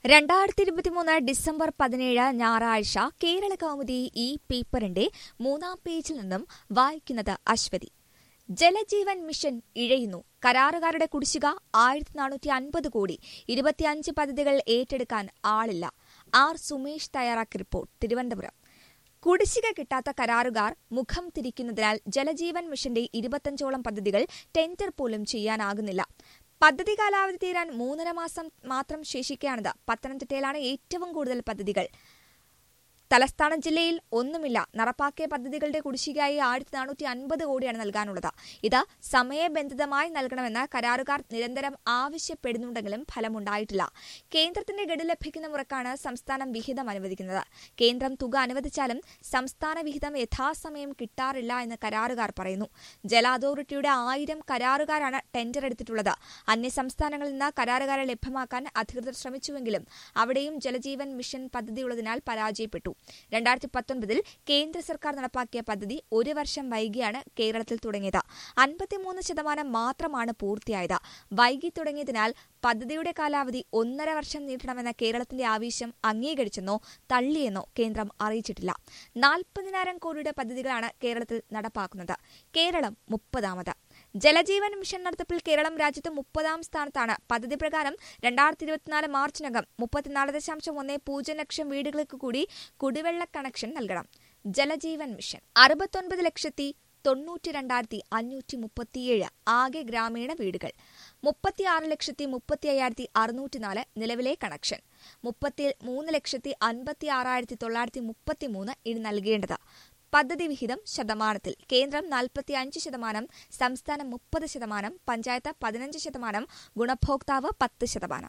രണ്ടായിരത്തി ഇരുപത്തിമൂന്ന് ഡിസംബർ പതിനേഴ് ഞായറാഴ്ച കേരള കൗമുദി ഈ പേപ്പറിന്റെ മൂന്നാം പേജിൽ നിന്നും വായിക്കുന്നത് അശ്വതി ജലജീവൻ മിഷൻ ഇഴയുന്നു കരാറുകാരുടെ കുടിശ്ശിക ആയിരത്തി നാനൂറ്റി അൻപത് കോടി ഇരുപത്തിയഞ്ച് പദ്ധതികൾ ഏറ്റെടുക്കാൻ ആളില്ല ആർ സുമേഷ് തയ്യാറാക്കിയ റിപ്പോർട്ട് തിരുവനന്തപുരം കുടിശ്ശിക കിട്ടാത്ത കരാറുകാർ മുഖം തിരിക്കുന്നതിനാൽ ജലജീവൻ മിഷന്റെ ഇരുപത്തഞ്ചോളം പദ്ധതികൾ ടെൻഡർ പോലും ചെയ്യാനാകുന്നില്ല പദ്ധതി കാലാവധി തീരാൻ മൂന്നര മാസം മാത്രം ശേഷിക്കുകയാണത് പത്തനംതിട്ടയിലാണ് ഏറ്റവും കൂടുതൽ പദ്ധതികൾ തലസ്ഥാന ജില്ലയിൽ ഒന്നുമില്ല നടപ്പാക്കിയ പദ്ധതികളുടെ കുടിശ്ശികയായി ആയിരത്തി നാനൂറ്റി അൻപത് കോടിയാണ് നൽകാനുള്ളത് ഇത് സമയബന്ധിതമായി നൽകണമെന്ന് കരാറുകാർ നിരന്തരം ആവശ്യപ്പെടുന്നുണ്ടെങ്കിലും ഫലമുണ്ടായിട്ടില്ല കേന്ദ്രത്തിന്റെ ഗഡു ലഭിക്കുന്ന മുറക്കാണ് സംസ്ഥാനം വിഹിതം അനുവദിക്കുന്നത് കേന്ദ്രം തുക അനുവദിച്ചാലും സംസ്ഥാന വിഹിതം യഥാസമയം കിട്ടാറില്ല എന്ന് കരാറുകാർ പറയുന്നു ജല അതോറിറ്റിയുടെ ആയിരം കരാറുകാരാണ് ടെൻഡർ എടുത്തിട്ടുള്ളത് അന്യ സംസ്ഥാനങ്ങളിൽ നിന്ന് കരാറുകാരെ ലഭ്യമാക്കാൻ അധികൃതർ ശ്രമിച്ചുവെങ്കിലും അവിടെയും ജലജീവൻ മിഷൻ പദ്ധതിയുള്ളതിനാൽ പരാജയപ്പെട്ടു രണ്ടായിരത്തി പത്തൊൻപതിൽ കേന്ദ്ര സർക്കാർ നടപ്പാക്കിയ പദ്ധതി ഒരു വർഷം വൈകിയാണ് കേരളത്തിൽ തുടങ്ങിയത് അൻപത്തിമൂന്ന് ശതമാനം മാത്രമാണ് പൂർത്തിയായത് വൈകി തുടങ്ങിയതിനാൽ പദ്ധതിയുടെ കാലാവധി ഒന്നര വർഷം നീട്ടണമെന്ന കേരളത്തിന്റെ ആവശ്യം അംഗീകരിച്ചെന്നോ തള്ളിയെന്നോ കേന്ദ്രം അറിയിച്ചിട്ടില്ല നാൽപ്പതിനായിരം കോടിയുടെ പദ്ധതികളാണ് കേരളത്തിൽ നടപ്പാക്കുന്നത് കേരളം മുപ്പതാമത് ജലജീവൻ മിഷൻ നടത്തിപ്പിൽ കേരളം രാജ്യത്ത് മുപ്പതാം സ്ഥാനത്താണ് പദ്ധതി പ്രകാരം രണ്ടായിരത്തി ഇരുപത്തിനാല് മാർച്ചിനകം മുപ്പത്തിനാല് ദശാംശം ഒന്ന് പൂജ്യം ലക്ഷം വീടുകൾക്ക് കൂടി കുടിവെള്ള കണക്ഷൻ നൽകണം ജലജീവൻ മിഷൻ അറുപത്തൊൻപത് ലക്ഷത്തി തൊണ്ണൂറ്റി രണ്ടായിരത്തി അഞ്ഞൂറ്റി മുപ്പത്തിയേഴ് ആകെ ഗ്രാമീണ വീടുകൾ മുപ്പത്തിയാറ് ലക്ഷത്തി മുപ്പത്തി അയ്യായിരത്തി അറുന്നൂറ്റിനാല് നിലവിലെ കണക്ഷൻ മുപ്പത്തി മൂന്ന് ലക്ഷത്തി അൻപത്തി ആറായിരത്തി തൊള്ളായിരത്തി മുപ്പത്തി മൂന്ന് ഇനി നൽകേണ്ടത് പദ്ധതി വിഹിതം ശതമാനത്തിൽ കേന്ദ്രം നാൽപ്പത്തി അഞ്ച് ശതമാനം സംസ്ഥാനം മുപ്പത് ശതമാനം പഞ്ചായത്ത് പതിനഞ്ച് ശതമാനം ഗുണഭോക്താവ് പത്ത് ശതമാനം